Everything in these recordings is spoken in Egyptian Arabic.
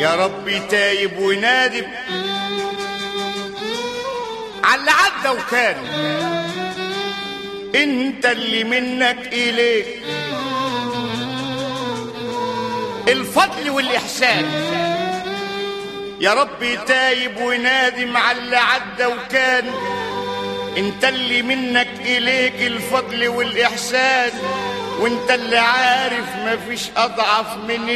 يا ربي تايب ونادم على اللي عدى وكان انت اللي منك اليك الفضل والاحسان يا ربي تايب ونادم على اللي عدى وكان انت اللي منك اليك الفضل والاحسان وانت اللي عارف مفيش اضعف من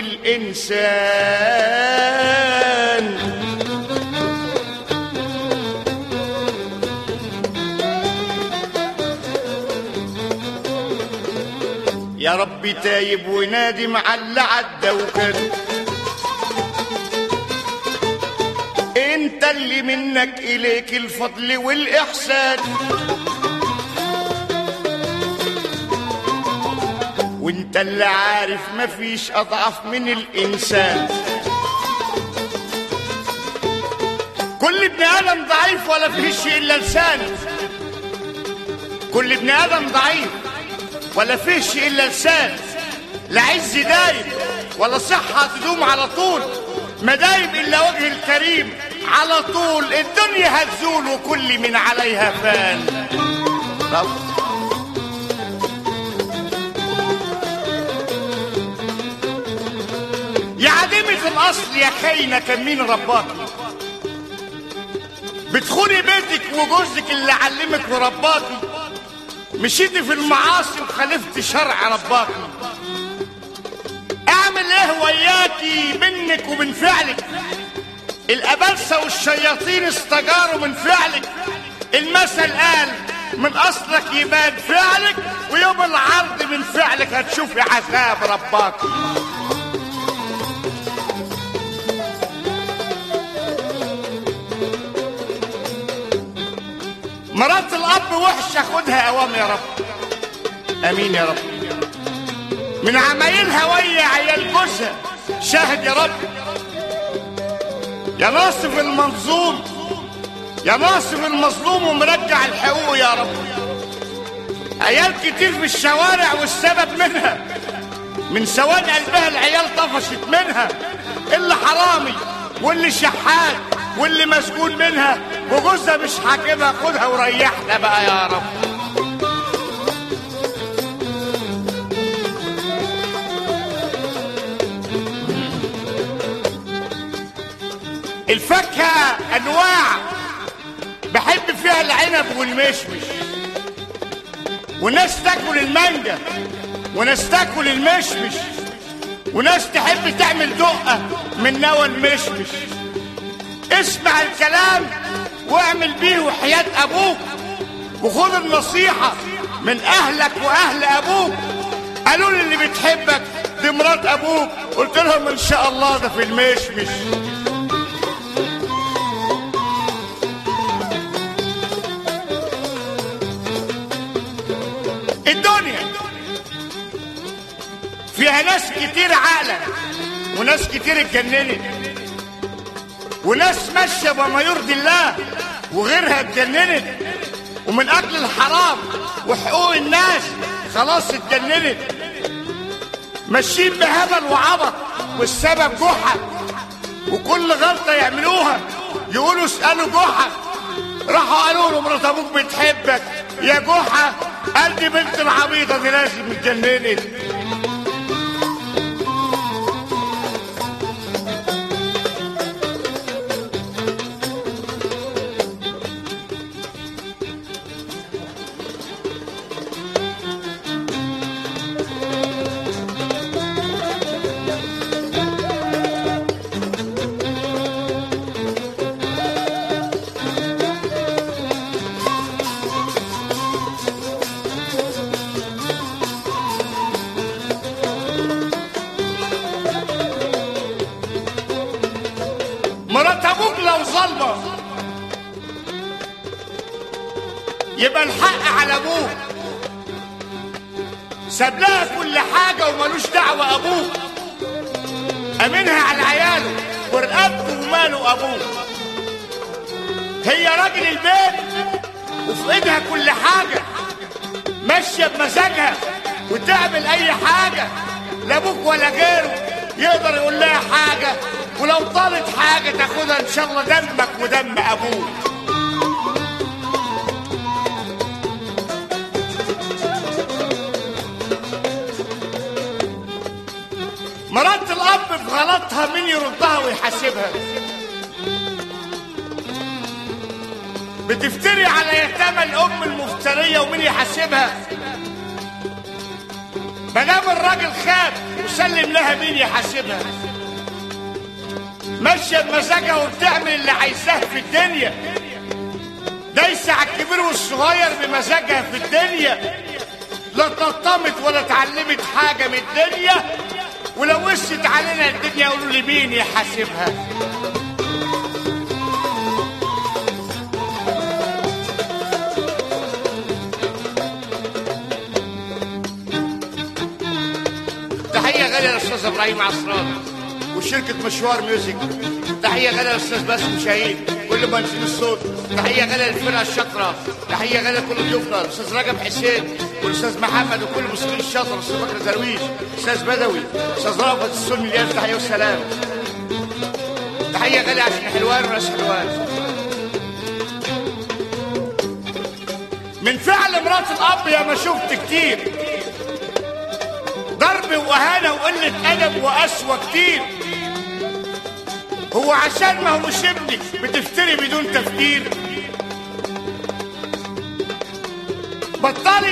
الانسان يا ربي تايب ونادم على اللي عدى وكان انت اللي منك اليك الفضل والاحسان وانت اللي عارف مفيش اضعف من الانسان كل ابن ادم ضعيف ولا فيش الا لسانه كل ابن ادم ضعيف ولا فيش الا لسان لا عز دايم ولا صحه تدوم على طول ما دايم الا وجه الكريم على طول الدنيا هتزول وكل من عليها فان رب يا عديمة الأصل يا خاينة كان مين رباكي بتخوني بيتك وجوزك اللي علمك ورباكي مشيتي في المعاصي وخالفت شرع رباكي اعمل ايه وياكي منك ومن فعلك الأبلسة والشياطين استجاروا من فعلك المثل قال من أصلك يبان فعلك ويوم العرض من فعلك هتشوفي عذاب رباك مرات الأب وحشة خدها أوام يا رب أمين يا رب من عمايلها ويا عيال جوزها شاهد يا رب يا ناصف المنظوم يا ناصف المظلوم ومرجع الحقوق يا رب عيال كتير في الشوارع والسبب منها من سواد قلبها العيال طفشت منها اللي حرامي واللي شحات واللي مسجون منها وجوزها مش حاكمها خدها وريحنا بقى يا رب الفاكهة أنواع بحب فيها العنب والمشمش وناس تاكل المانجا وناس تاكل المشمش وناس تحب تعمل دقة من نوى المشمش اسمع الكلام واعمل بيه وحياة أبوك وخد النصيحة من أهلك وأهل أبوك قالوا لي اللي بتحبك دي مرات أبوك قلت لهم إن شاء الله ده في المشمش الدنيا فيها ناس كتير عاقلة وناس كتير اتجننت وناس ماشية بما يرضي الله وغيرها اتجننت ومن أكل الحرام وحقوق الناس خلاص اتجننت ماشيين بهبل وعبط والسبب جحا وكل غلطة يعملوها يقولوا اسألوا جحا راحوا قالوا له مرات ابوك بتحبك يا جحا قال دي بنت العبيطه دي لازم اتجننت مرات ابوك لو ظلمه يبقى الحق على ابوك ساب لها كل حاجه ومالوش دعوه ابوك امنها على عياله ورقبته وماله ابوه هي راجل البيت وفي ايدها كل حاجه ماشيه بمزاجها وتعمل اي حاجه لا ابوك ولا غيره يقدر يقول لها حاجه ولو طالت حاجة تاخدها إن شاء الله دمك ودم أبوك مرات الأب في غلطها مين يردها ويحاسبها بتفتري على يتامى الأم المفترية ومين يحاسبها مدام الراجل خاب وسلم لها مين يحاسبها ماشية بمزاجها وبتعمل اللي عايزاه في الدنيا دايسة على الكبير والصغير بمزاجها في الدنيا لا تطمت ولا اتعلمت حاجة من الدنيا ولو وشت علينا الدنيا يقولوا لي مين يحاسبها تحية غالية للأستاذ إبراهيم عصران وشركة مشوار ميوزك تحية غالية للأستاذ باسم شاهين كل بنزين الصوت تحية غالية للفرقة الشاطرة تحية غالية لكل ضيوفنا الأستاذ رجب حسين والأستاذ محمد وكل المسلمين الشاطر الأستاذ بكر درويش الأستاذ بدوي الأستاذ رافت السني الياس تحية والسلام تحية غالية عشان حلوان وناس حلوان من فعل مرات الأب يا ما شفت كتير ضرب وإهانة وقلة أدب وقسوة كتير هو عشان ما هو مش ابنك بتفتري بدون تفكير بطلت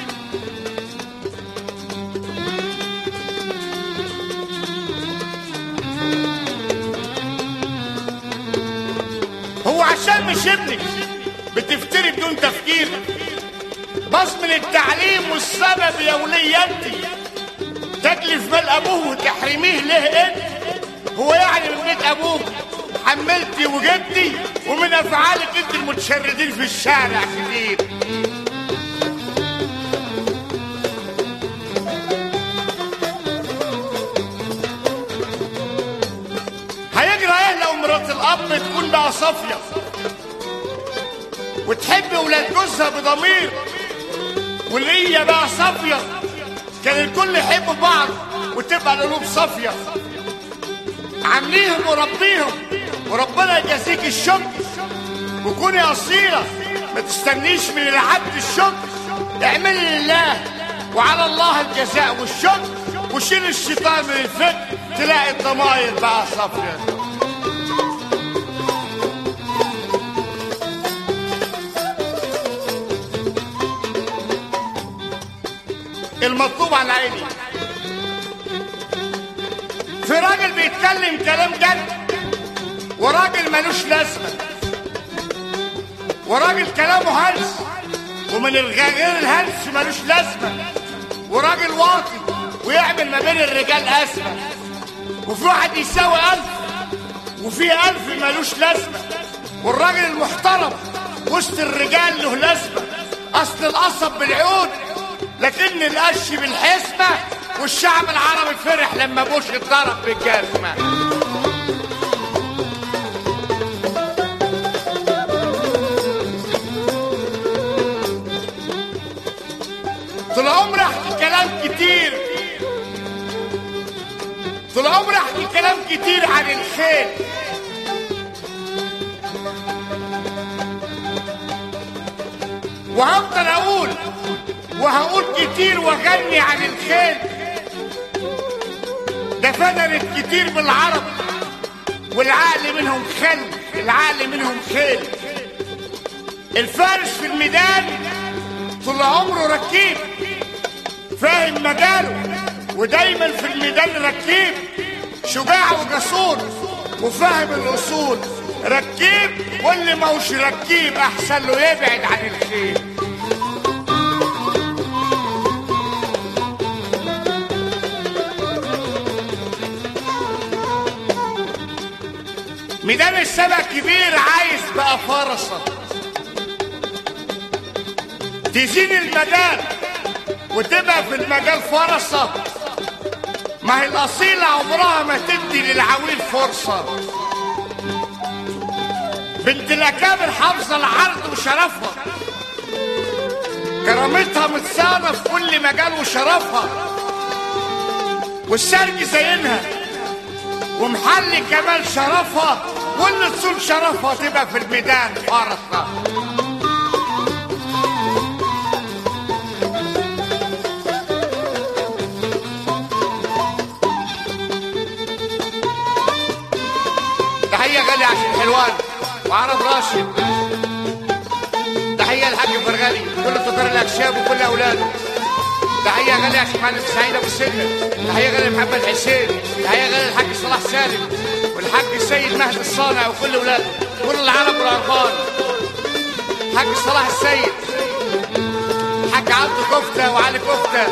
هو عشان مش ابنك بتفتري بدون تفكير بصمن التعليم والسبب يا ولي انت تكلف مال ابوه وتحرميه ليه انت هو يعني من بيت ابوك حملتي وجدتي ومن افعالك انت المتشردين في الشارع كتير هيجرى ايه لو مرات الاب تكون بقى صافيه وتحب ولاد جوزها بضمير واللي هي بقى صافيه كان الكل يحب بعض وتبقى القلوب صافيه عامليهم وربيهم وربنا يجازيك الشكر وكوني اصيله ما تستنيش من العبد الشكر اعملي لله وعلى الله الجزاء والشكر وشيل الشيطان من الفكر تلاقي الضماير بقى صافيه المطلوب على عيني في راجل بيتكلم كلام جد وراجل ملوش لازمه وراجل كلامه هلس ومن الغير الهلس ملوش لازمه وراجل واطي ويعمل ما بين الرجال ازمه وفي واحد يساوي الف وفي الف ملوش لازمه والراجل المحترم وسط الرجال له لازمه اصل القصب بالعود لكن القش بالحسبه والشعب العربي فرح لما بوش اتضرب بالجزمه طول عمري احكي كلام كتير طول عمري احكي كلام كتير عن الخير وهفضل اقول وهقول كتير واغني عن الخير ده فدرت كتير بالعرب والعقل منهم خل العقل منهم خيل الفارس في الميدان طول عمره ركيب فاهم مجاله ودايما في الميدان ركيب شجاع وجسور وفاهم الاصول ركيب واللي ما هوش ركيب احسن له يبعد عن الخير ميدان السبع كبير عايز بقى فرصة تزين المجال وتبقى في المجال فرصة ما هي الأصيلة عمرها ما تدي للعويل فرصة بنت الأكابر حافظة العرض وشرفها كرامتها متسانة في كل مجال وشرفها والسرج زينها ومحل كمال شرفها واللي تصون شرفها تبقى في الميدان فرصة تحية غالية عشان حلوان وعرب راشد تحية الحاج فرغالي كل تجار الأكشاب وكل أولاده تحية غالية عشان مهندس سعيد أبو سنة تحية غالية محمد حسين تحية غالية الحاج صلاح سالم والحاج السيد مهدي الصانع وكل أولاده كل العرب والأربان حاج صلاح السيد حاج عبد كفتة وعلي كفتة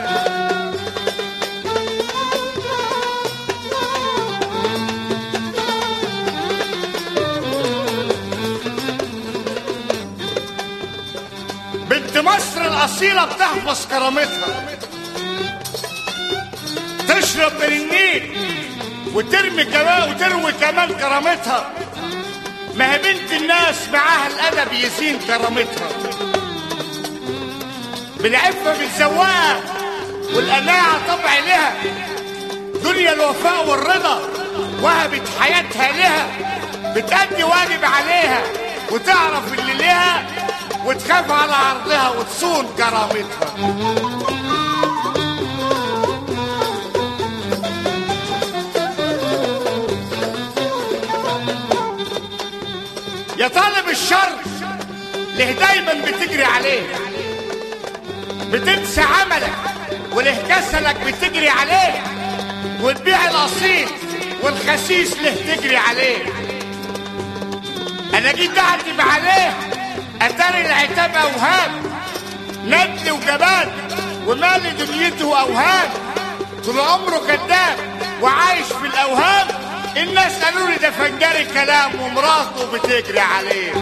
بنت مصر الأصيلة بتحفظ كرامتها تشرب من النيل وترمي كمان وتروي كمان كرامتها ما هي بنت الناس معاها الأدب يزين كرامتها بالعفة بتزوقها والقناعة طبع لها دنيا الوفاء والرضا وهبت حياتها لها بتأدي واجب عليها وتعرف اللي ليها وتخاف على عرضها وتصون كرامتها يا طالب الشر ليه دايما بتجري عليه بتنسى عملك وليه كسلك بتجري عليه وتبيع الاصيل والخسيس ليه تجري عليه انا جيت اعتب عليه اتاري العتاب اوهام ندل وجبان ومالي دنيته اوهام طول عمره كذاب وعايش في الاوهام الناس قالوا لي ده فنجاري كلام ومراته بتجري عليه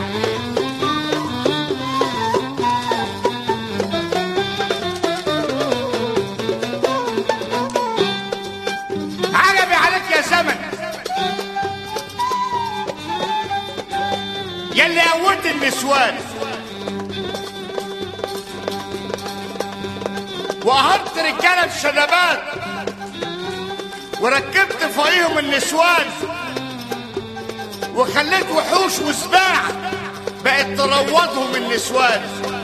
عجبي عليك يا زمن يلي قوت النسوان وقهرت رجاله بشنبات وركبت فوقيهم النسوان وخليت وحوش وسباع بقت تروضهم النسوان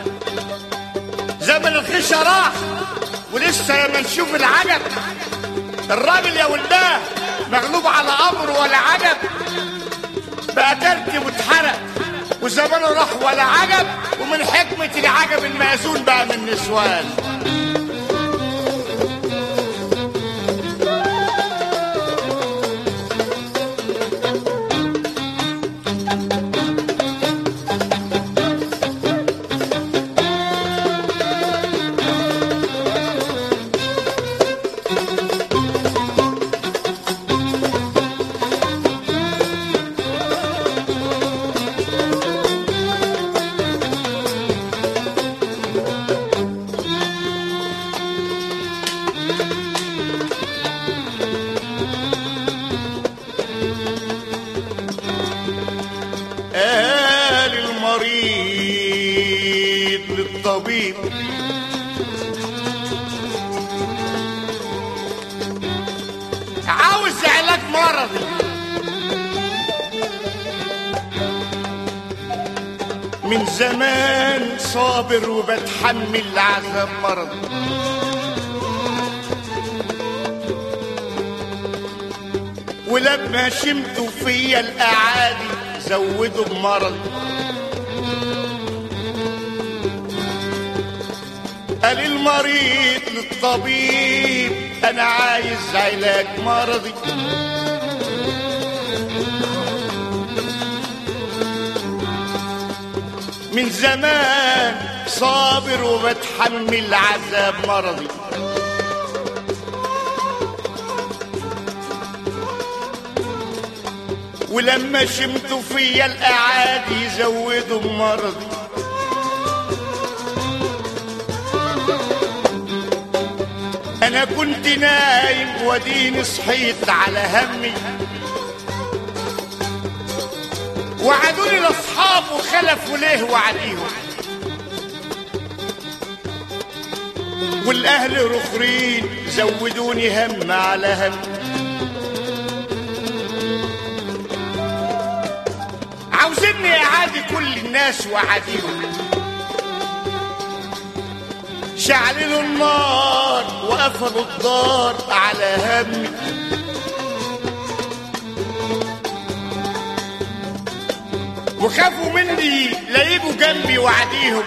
زمن الخشة راح ولسه لما نشوف العجب الراجل يا ولداه مغلوب على امره ولا عجب بقى ترتب واتحرق وزمانه راح ولا عجب ومن حكمة العجب المأذون بقى من النسوان قال المريض للطبيب عاوز علاج مرضي من زمان صابر وبتحمل عذاب مرضي ولما شمتوا فيا الاعادي زودوا بمرضي قال المريض للطبيب انا عايز علاج مرضي من زمان صابر وبتحمل عذاب مرضي ولما شمتوا فيا الاعادي زودوا مرضي انا كنت نايم وديني صحيت على همي وعدوني لاصحاب وخلفوا ليه وعديهم والاهل رخرين زودوني هم على هم اني اعادي كل الناس واعاديهم شعللوا النار وقفلوا الدار على همي وخافوا مني لا يجوا جنبي وعديهم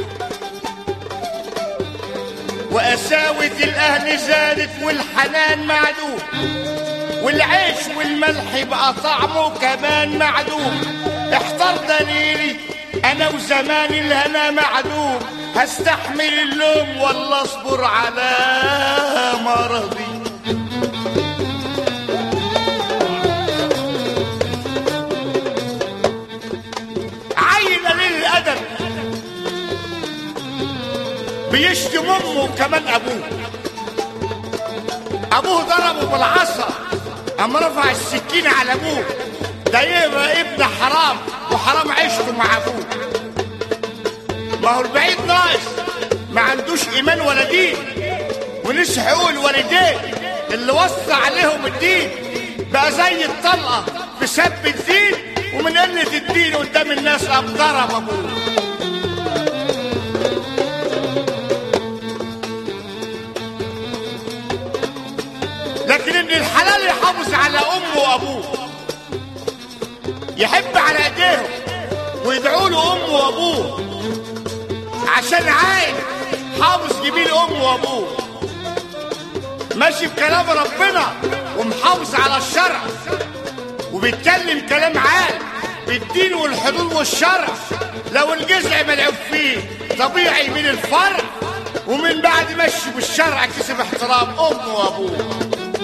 وقساوة الأهل زادت والحنان معدوم والعيش والملح بقى طعمه كمان معدوم احتر دليلي أنا وزماني الهنا معدوم هستحمل اللوم ولا اصبر على مرضي عين قليل الادب بيشتم امه وكمان ابوه ابوه ضربه بالعصا اما رفع السكين على ابوه ده يبقى ابن حرام وحرام عيشته مع ابوه ما هو البعيد ناقص ما عندوش ايمان ولا دين ونسي حقوق الوالدين اللي وصى عليهم الدين بقى زي الطلقه في سب الدين ومن قله الدين قدام الناس قام ضرب ابوه لكن ابن الحلال يحافظ على امه وابوه يحب على ايديهم ويدعوا له امه وابوه عشان عايز حافظ جميل امه وابوه ماشي بكلام ربنا ومحافظ على الشرع وبيتكلم كلام عال بالدين والحدود والشرع لو الجزع ملعوب فيه طبيعي من الفرع ومن بعد مشي بالشرع كسب احترام امه وابوه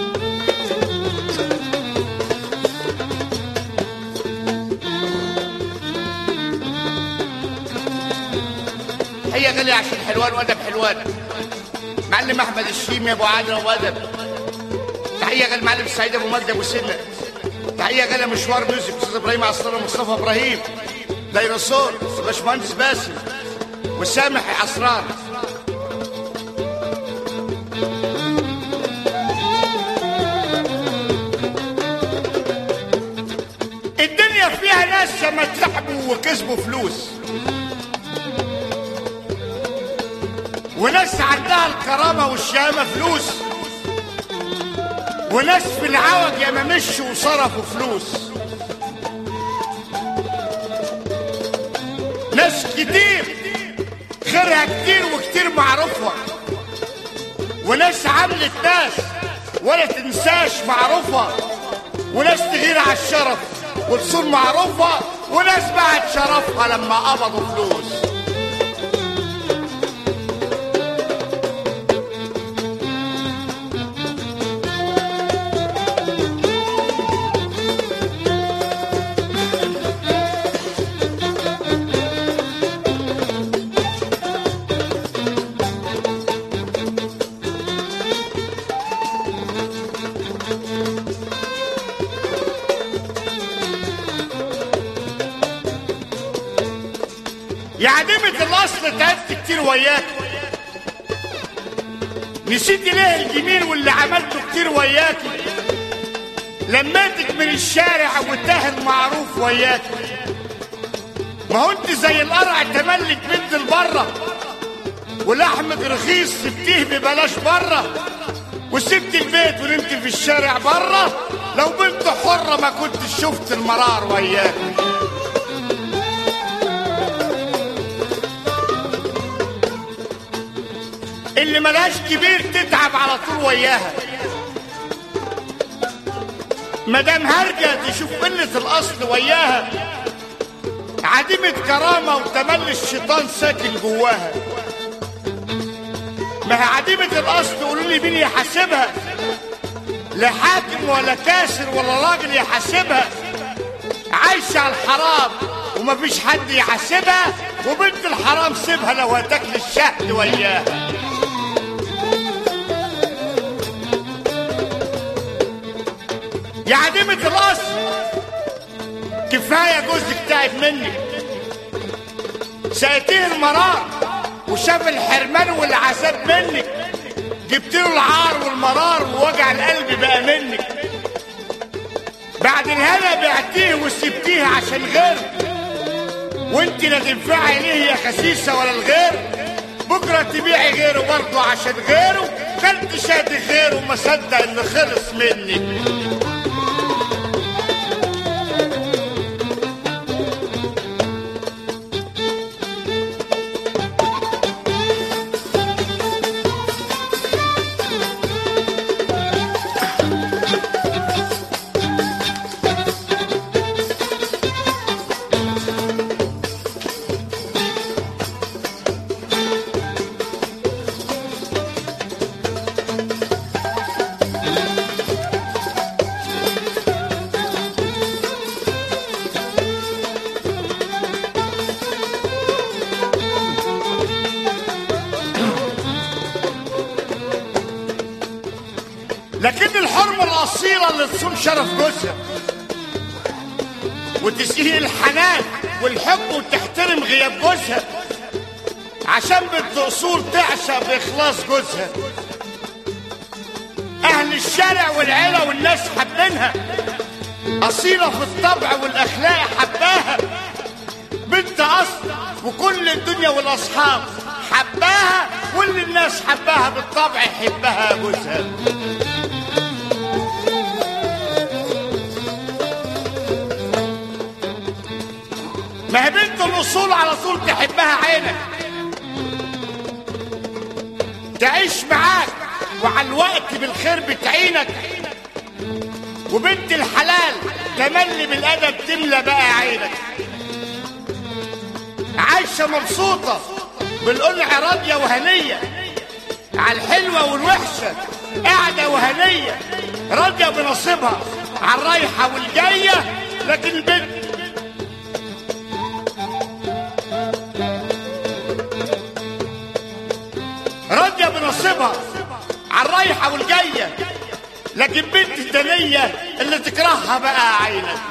هي غالية عشان حلوان وادب حلوان معلم احمد الشيمي ابو عادل ابو ادب تحيه غالي معلم السعيد ابو مجد ابو سنه تحيه غالي مشوار ميوزك استاذ ابراهيم عصام مصطفى ابراهيم ديناصور باشمهندس باسم وسامح عصران الدنيا فيها ناس لما تعبوا وكسبوا فلوس وناس عندها الكرامة والشهامة فلوس وناس في العوج يا ما مشوا وصرفوا فلوس ناس كتير خيرها كتير وكتير معروفة وناس عملت ناس ولا تنساش معروفة وناس تغير على الشرف وتصير معروفة وناس بعد شرفها لما قبضوا فلوس يا عديمة الأصل تعبت كتير وياك نسيت ليه الجميل واللي عملته كتير وياك لميتك من الشارع وتاه المعروف وياك ما هو انت زي القرع تملك بنت البره ولحمك رخيص سبتيه ببلاش بره وسبت البيت ونمت في الشارع بره لو بنت حرة ما كنت شفت المرار وياك اللي ملهاش كبير تتعب على طول وياها مدام هرجة تشوف قلة الأصل وياها عديمة كرامة وتملي الشيطان ساكن جواها ما هي عديمة الأصل قولوا لي مين يحاسبها لا حاكم ولا كاسر ولا راجل يحاسبها عايشة على الحرام ومفيش حد يحاسبها وبنت الحرام سيبها لو هتاكل الشهد وياها يا عديمة الأصل كفاية جوزك تعب منك سقيتيه المرار وشاف الحرمان والعذاب منك جبت له العار والمرار ووجع القلب بقى منك بعد الهنا بعتيه وسبتيه عشان غيره وانت لا تنفعي ليه يا خسيسة ولا الغير بكرة تبيعي غيره برضه عشان غيره كلت شادي غيره وما صدق اللي خلص مني لكن الحرمة الأصيلة اللي تصون شرف جوزها وتسقيه الحنان والحب وتحترم غياب جوزها عشان بنت أصول تعشى بإخلاص جوزها أهل الشارع والعيلة والناس حابينها أصيلة في الطبع والأخلاق حباها بنت أصل وكل الدنيا والأصحاب حباها كل الناس حباها بالطبع يحبها جوزها ما هي بنت الاصول على طول تحبها عينك تعيش معاك وعلى الوقت بالخير بتعينك وبنت الحلال تملي بالادب تملى بقى عينك عايشه مبسوطه بالقنع راضيه وهنيه على الحلوه والوحشه قاعده وهنيه راضيه بنصيبها على الرايحه والجايه لكن بنت راضية بنصيبها على الرايحة والجاية لكن بنت الدنية اللي تكرهها بقى عينك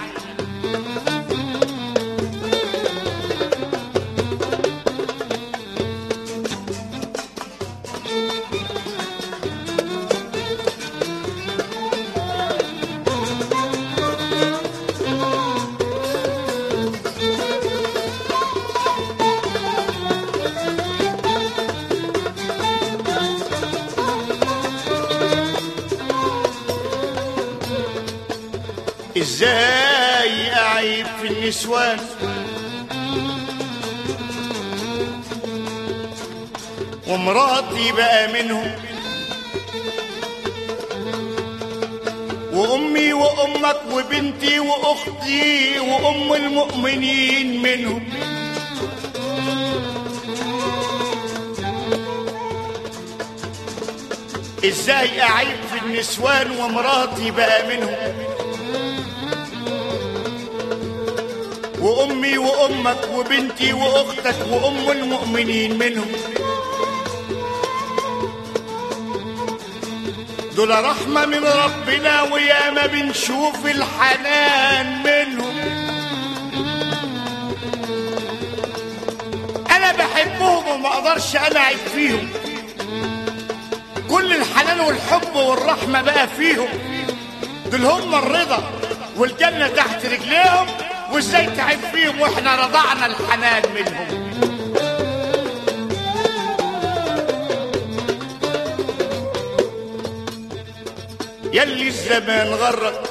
ازاي اعيب في النسوان ومراتي بقى منهم وامي وامك وبنتي واختي وام المؤمنين منهم ازاي اعيب في النسوان ومراتي بقى منهم وامي وامك وبنتي واختك وام المؤمنين منهم دول رحمة من ربنا وياما بنشوف الحنان منهم انا بحبهم وما اقدرش انا اعيب فيهم كل الحنان والحب والرحمة بقى فيهم دول هم الرضا والجنة تحت رجليهم وازاي تعب فيهم واحنا رضعنا الحنان منهم يلي الزمان غرق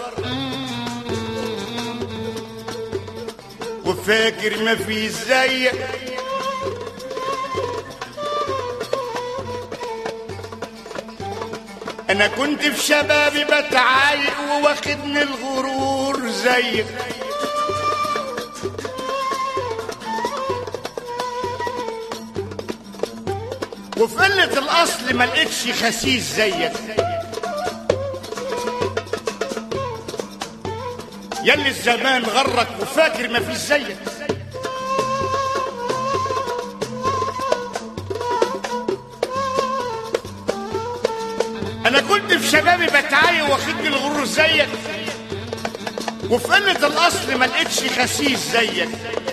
وفاكر ما في زيك انا كنت في شبابي بتعايق وواخدني الغرور زيك وفي قلة الأصل ما لقيتش خسيس زيك يلي الزمان غرك وفاكر ما فيش زيك أنا كنت في شبابي بتعايق واخدني الغرور زيك وفي قلة الأصل ما لقيتش خسيس زيك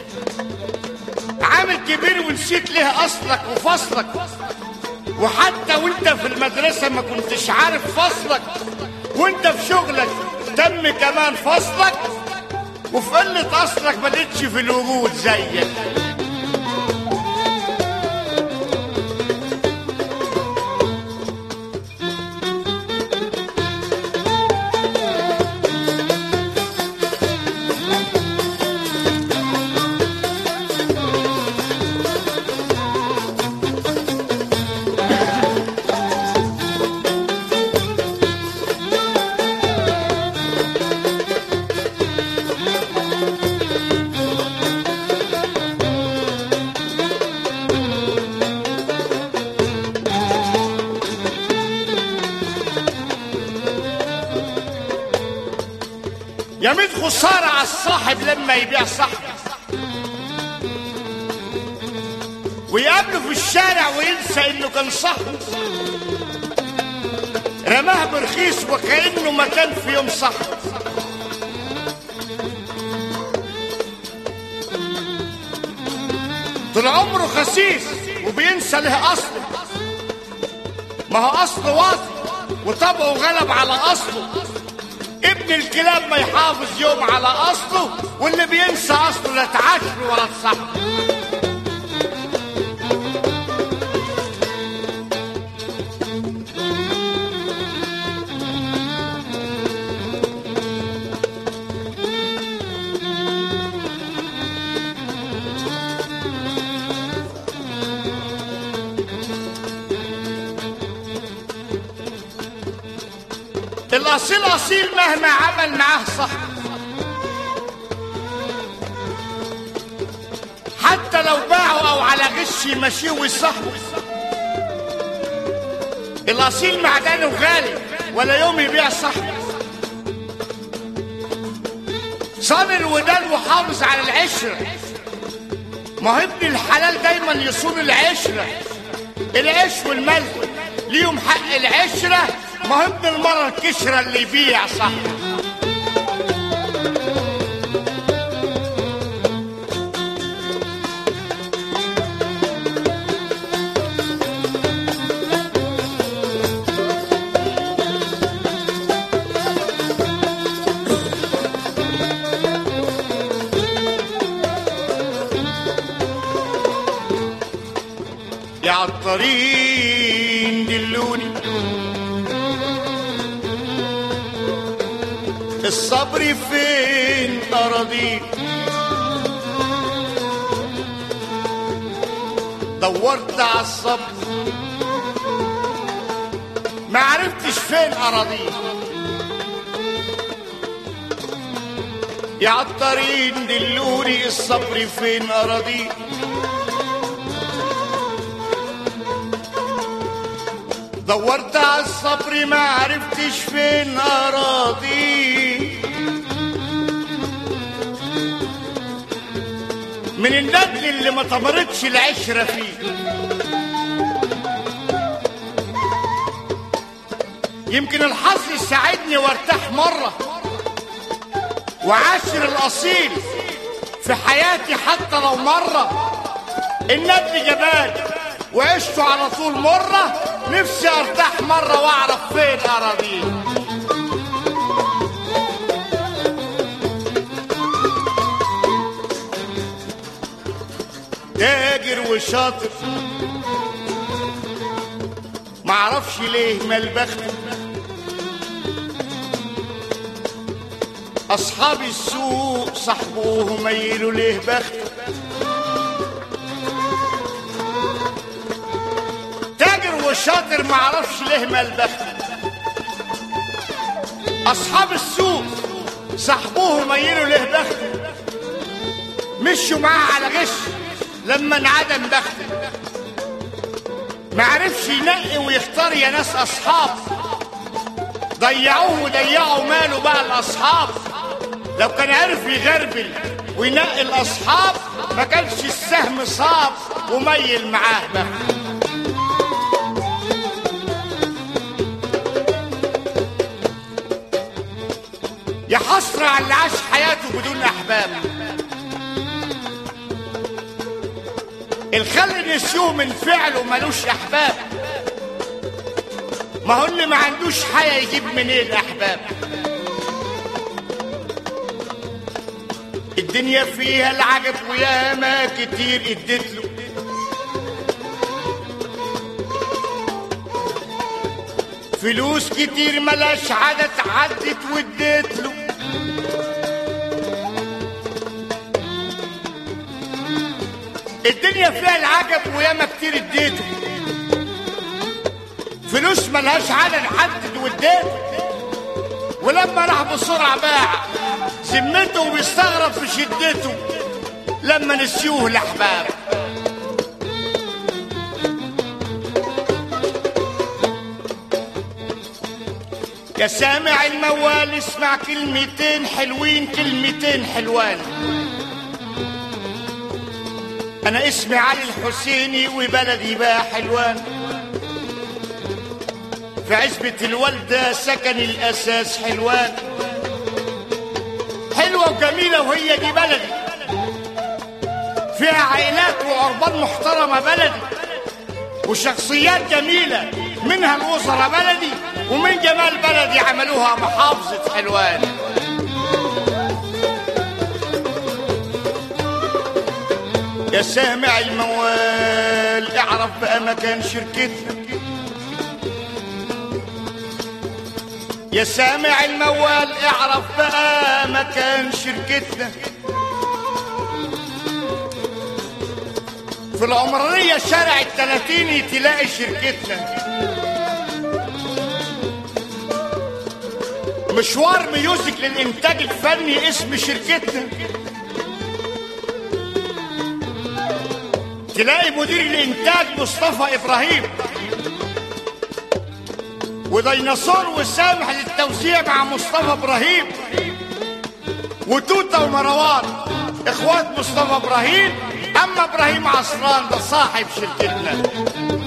عامل كبير ونسيت ليه أصلك وفصلك وحتى وانت في المدرسة ما كنتش عارف فصلك وانت في شغلك تم كمان فصلك وفي قلة أصلك ما لقيتش في الوجود زيك يمين خسارة على الصاحب لما يبيع صاحبه ويقابله في الشارع وينسى انه كان صاحبه رماه برخيص وكأنه ما كان في يوم صاحبه طول عمره خسيس وبينسى له اصله ما هو اصله واطي وطبعه غلب على اصله ابن الكلاب ما يحافظ يوم على اصله واللي بينسى اصله لا تعاشر ولا تصاحب الاصيل اصيل مهما عمل معاه صح حتى لو باعه او على غش يمشيه ويصاحبه الاصيل معدنه غالي ولا يوم يبيع صاحبه صان الودان وحافظ على العشره ما هو ابن الحلال دايما يصون العشره العيش والملح ليهم حق العشره ما هو ابن المرة الكشرة اللي يبيع صح يا عطارين دلوني الصبر فين أراضيه دورت على الصبر ما عرفتش فين أراضيه يا عطارين دلوني الصبر فين أراضيه دورت على الصبر ما عرفتش فين أراضيه من الندل اللي ما تمرتش العشرة فيه يمكن الحظ يساعدني وارتاح مرة وعاشر الأصيل في حياتي حتى لو مرة الندل جبال وعشته على طول مرة نفسي ارتاح مرة واعرف فين اراضيه تاجر وشاطر معرفش ليه ما البخت اصحاب السوق صاحبوه ميلوا ليه بخت تاجر وشاطر معرفش ليه ما البخت اصحاب السوق صاحبوه ميلوا ليه بخت مشوا معاه على غش لما انعدم بخت ما عرفش ينقي ويختار يا ناس اصحاب ضيعوه وضيعوا ماله بقى الاصحاب لو كان عرف يغربل وينقي الاصحاب ما كانش السهم صاب وميل معاه بخت يا حسرة على اللي عاش حياته بدون أحباب الخل نسيوه من فعله ملوش أحباب ما هو اللي ما عندوش حياة يجيب منين أحباب الدنيا فيها العجب وياما كتير اديت له فلوس كتير ملاش عدد عدت واديت له الدنيا فيها العجب وياما كتير اديته فلوس ملهاش عدد عدد واديته ولما راح بسرعة باع ذمته وبيستغرب في شدته لما نسيوه الأحباب يا سامع الموال اسمع كلمتين حلوين كلمتين حلوان أنا اسمي علي الحسيني وبلدي بقى حلوان في عزبة الوالدة سكن الأساس حلوان حلوة وجميلة وهي دي بلدي فيها عائلات وعربان محترمة بلدي وشخصيات جميلة منها الأسرة بلدي ومن جمال بلدي عملوها محافظة حلوان يا سامع الموال اعرف بقى مكان شركتنا يا سامع الموال اعرف بقى مكان شركتنا في العمرانية شارع التلاتيني تلاقي شركتنا مشوار ميوزك للإنتاج الفني اسم شركتنا تلاقي مدير الإنتاج مصطفى إبراهيم وديناصور وسامح للتوزيع مع مصطفى إبراهيم وتوتة ومروان إخوات مصطفى إبراهيم أما إبراهيم عصران ده صاحب شركتنا